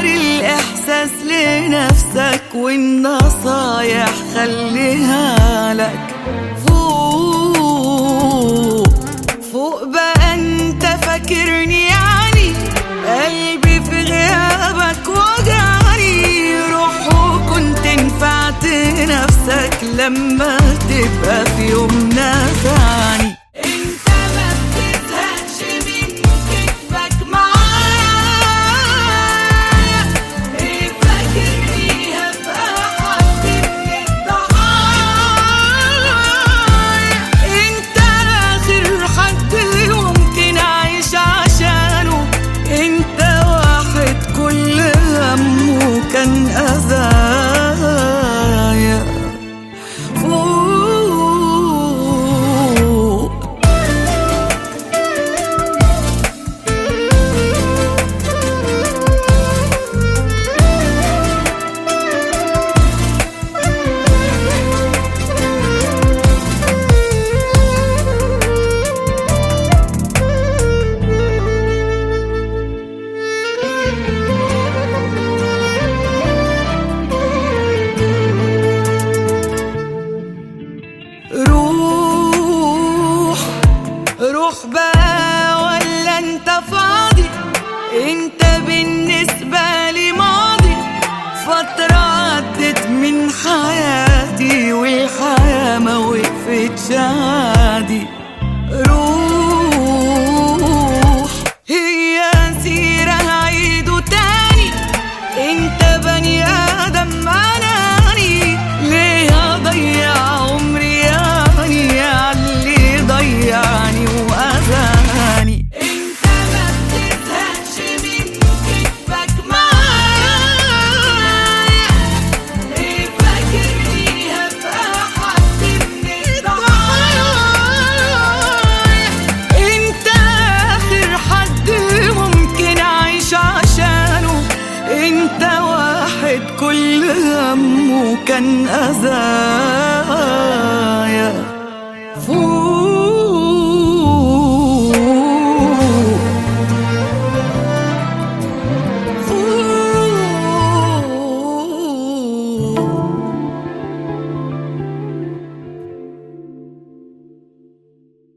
الإحساس لنفسك والنصايح خليها لك فوق فوق بقى انت فاكرني يعني قلبي في غيابك وجعني روح وكنت نفعت نفسك لما تبقى في يوم نفعني انت ما بتزهقش من كتبك معايا ايه فاكرني هبقى حد من الضحايا انت اخر حد ممكن اعيش عشانه انت واحد كل همه كان اذايا فوق روح روح بقى ولا انت فاضي انت بالنسبة لي ماضي فترة عدت من حياتي والحياة ما وقفتش عادي روح هي سيرة هعيده تاني انت بني ادم اناني ليه اضيع عمري يعني اللي ضيعني واذاني انت ما بتزهقش من كتبك معايا ايه فاكرني هبقى حد من الضحايا انت اخر حد ممكن اعيش عشانه انت واحد كل همه كان اذايا فوق